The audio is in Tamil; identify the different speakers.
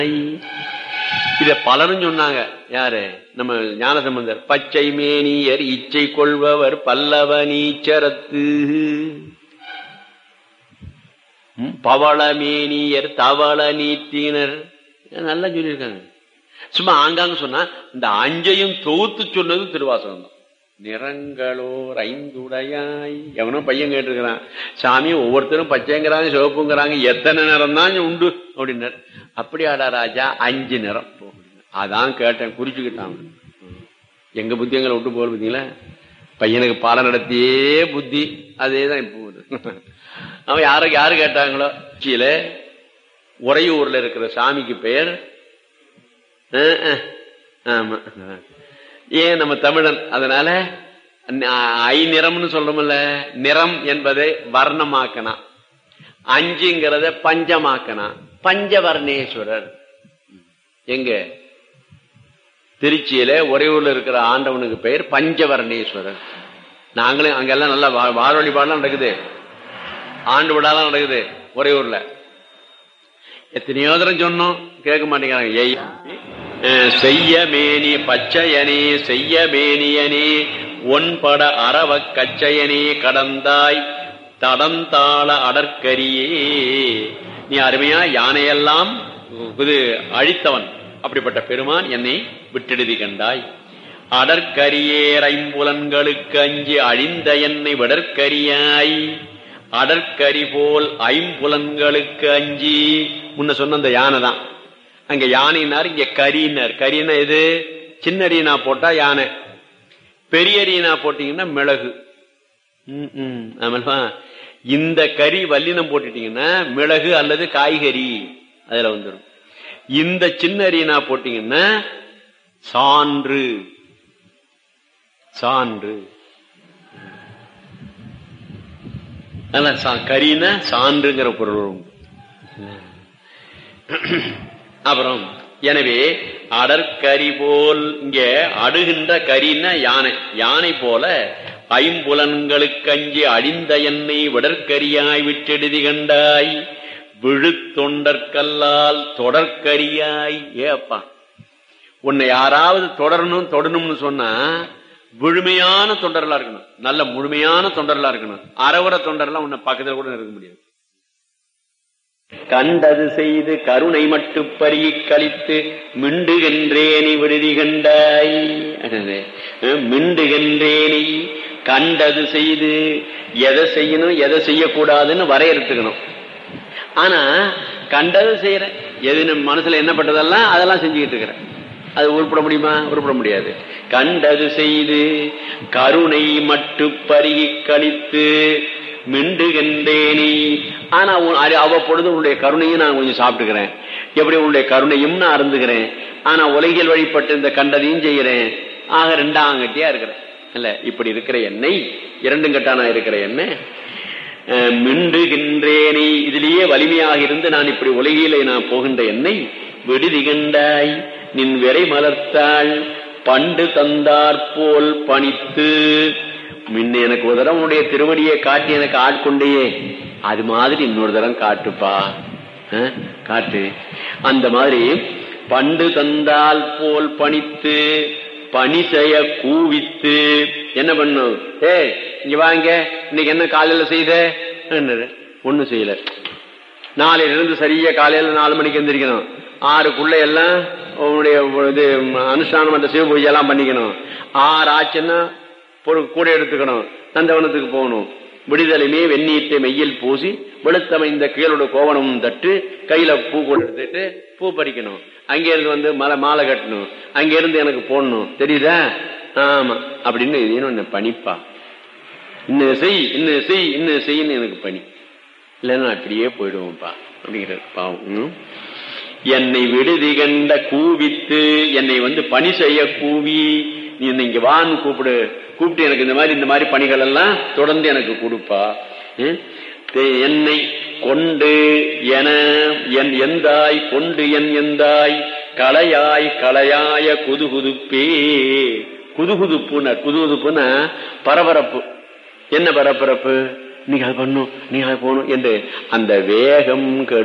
Speaker 1: இத பலரும் சொன்னாங்க யாரு நம்ம ஞானசம்பந்தர் பச்சை மேனியர் இச்சை கொள்பவர் பல்லவ நீச்சரத்து ம், பவள மேனியர் தவள நீத்தினர் நல்லா சொல்லியிருக்காங்க சும்மா ஆங்காங்க சொன்னா இந்த அஞ்சையும் தொகுத்து சொன்னது திருவாசகம் தான் நிறங்களோர் ஐந்துடையாய் எவனோ பையன் கேட்டிருக்கிறான் சாமி ஒவ்வொருத்தரும் பச்சைங்கிறாங்க சிவப்புங்கிறாங்க எத்தனை நிறம் தான் உண்டு அப்படின்னாரு அப்படியாடா ராஜா அஞ்சு நிறம் போ அப்படின்னாரு. அதான் கேட்டேன் குறிச்சுக்கிட்டான் அவன். எங்க புத்தி எங்களை விட்டு போகல பார்த்தீங்களா பையனுக்கு பாடம் நடத்தியே புத்தி அதே தான் இப்போ வருது. அவன் யாரு யாரு கேட்டாங்களோ கீழே உறையூர்ல இருக்கிற சாமிக்கு பெயர் அஹ், அஹ், ஆமா ஏன் நம்ம தமிழன் அதனால ந- ஐ நிறம்னு சொல்றோம்ல நிறம் என்பதை வர்ணமாக்கனா அஞ்சுங்கிறத பஞ்சமாக்கனா பஞ்சவர்ணேஸ்வரர் எங்க திருச்சியில ஒரே ஊர்ல இருக்கிற ஆண்டவனுக்கு பெயர் பஞ்சவர்ணேஸ்வரர் நாங்களும் அங்கெல்லாம் நல்லா வா- வார வழிபாடுலாம் நடக்குது ஆண்டு விழாலாம் நடக்குது ஒரே ஊர்ல எத்தனையோ தரம் சொன்னோம் கேட்க மாட்டேங்கிறாங்க ஏய் அஹ், செய்ய மேனி பச்சையனே செய்ய மேனியனே ஒன்பட அரவ கச்சையனே கடந்தாய் தடந்தாள அடற்கரியே நீ அருமையா யானையெல்லாம் இது அழித்தவன் அப்படிப்பட்ட பெருமான் என்னை விட்டெழுதி கண்டாய் அடற்கரியேர் ஐம்புலன்களுக்கு அஞ்சி அழிந்த என்னை விடற்கரியாய் அடற்கரி போல் ஐம்புலன்களுக்கு அஞ்சி முன்ன சொன்ன அந்த யானை தான் அங்க யானைனார் இங்க கரினார் கரினா எது சின்ன அரியனா போட்டா யானை பெரிய அரியனா போட்டீங்கன்னா மிளகு ம், ம். ஆமால்வா? இந்த கறி வல்லினம் போட்டுட்டீங்கன்னா மிளகு அல்லது காய்கறி அதுல வந்துடும் இந்த சின்ன அரியனா போட்டீங்கன்னா சான்று சான்று அதான் சா- கரின்னா சான்றுங்கிற பொருள் வரும். அப்புறம் எனவே அடற்கரி போல் இங்க அடுகின்ற கரின்னா யானை யானை போல ஐம்புலன்களுக்கஞ்சி அழிந்த என்னை விடற்கரியாய் விட்டெடுதி கண்டாய் விழுத்தொண்டற்கல்லால் தொடர்கரியாய் ஏப்பா உன்னை யாராவது தொடரணும் தொடணும்னு சொன்னா முழுமையான தொண்டர்களா இருக்கணும் நல்ல முழுமையான தொண்டர்களா இருக்கணும் அறவர தொண்டர்லாம் உன்னை பக்கத்துல கூட இருக்க முடியாது கண்டது செய்து கருணை மட்டு பருகி கழித்து மிண்டுகின்றேனி விடுதி கண்டாய் அடடே. அஹ், மிண்டுகின்றேனி கண்டது செய்து எதை செய்யணும் எதை செய்யக்கூடாதுன்னு வரையறுத்துக்கணும் ஆனா கண்டது செய்யறேன் எது நம்ம மனசுல என்ன பட்டதெல்லாம் அதெல்லாம் செஞ்சுக்கிட்டு இருக்கிறேன் அது உருப்பட முடியுமா உருப்பட முடியாது கண்டது செய்து கருணை மட்டு பருகி கழித்து மிண்டுகின்றேனி ஆனா உன் அது அவ்வப்பொழுது உன்னுடைய கருணையும் நான் கொஞ்சம் சாப்பிட்டுக்கிறேன் எப்படி உன்னுடைய கருணையும் நான் அருந்துகிறேன் ஆனா உலகில் வழிபட்டு இந்த கண்டதையும் செய்கிறேன் ஆக ரெண்டாங்கட்டியா இருக்கிறேன் இல்ல இப்படி இருக்கிற என்னை இரண்டும் கட்டானா இருக்கிற என்ன அஹ், மிண்டுகின்றேனே இதிலேயே வலிமையாக இருந்து நான் இப்படி உலகிலே நான் போகின்ற என்னை விடுதி கண்டாய் நின் விரை மலர்த்தாள் பண்டு தந்தாற்போல் பணித்து முன்ன எனக்கு ஒரு தரம் உன்னுடைய திருவடியை காட்டி எனக்கு ஆட்கொண்டையே அது மாதிரி இன்னொரு தரம் காட்டுப்பா அஹ், காட்டு அந்த மாதிரி பண்டு தந்தால் போல் பணித்து பணி செய்ய கூவித்து என்ன பண்ணும் ஏ இங்க வாங்க இன்னைக்கு என்ன காலையில செய்த ஒண்ணும் செய்யல நாளையில இருந்து சரியா காலையில நாலு மணிக்கு எந்திரிக்கணும் ஆறுக்குள்ள எல்லாம் உன்னுடைய இது அனுஷ்டானம் அந்த சிவ பூஜை எல்லாம் பண்ணிக்கணும் ஆறு ஆச்சுன்னா பொருள் கூட எடுத்துக்கணும் நந்தவனத்துக்கு போகணும் விடுதலைமே வெந்நீட்டை மெய்யில் பூசி வெளுத்தமைந்த கீழோட கோவணமும் தட்டு கையில பூ கூட எடுத்துட்டு பூ பறிக்கணும் அங்க இருந்து வந்து மலை மாலை கட்டணும் அங்க இருந்து எனக்கு போடணும் தெரியுதா ஆமா அப்படின்னு இது பணிப்பா இன்னும் செய் இன்னும் செய் இன்னும் செய்யன்னு எனக்கு பணி இல்லைன்னா அப்படியே போயிடுவோம்ப்பா அப்படிங்கிறது பாவம் ம். என்னை விடுதி கண்ட கூவித்து என்னை வந்து பணி செய்ய கூவி நீ என்னை இங்க வான்னு கூப்பிடு கூப்பிட்டு எனக்கு இந்த மாதிரி இந்த மாதிரி பணிகள் எல்லாம் தொடர்ந்து எனக்கு கொடுப்பா ம். தே- என்னை கொண்டு என என் எந்தாய் கொண்டு என் எந்தாய் கலையாய் கலையாய குதுகுதுப்பே குதுகுதுப்புன குதுகுதுப்புன்னா பரபரப்பு என்ன பரபரப்பு நீங்க அது பண்ணும் நீங்க அது போகணும் என்று அந்த வேகம் கெடு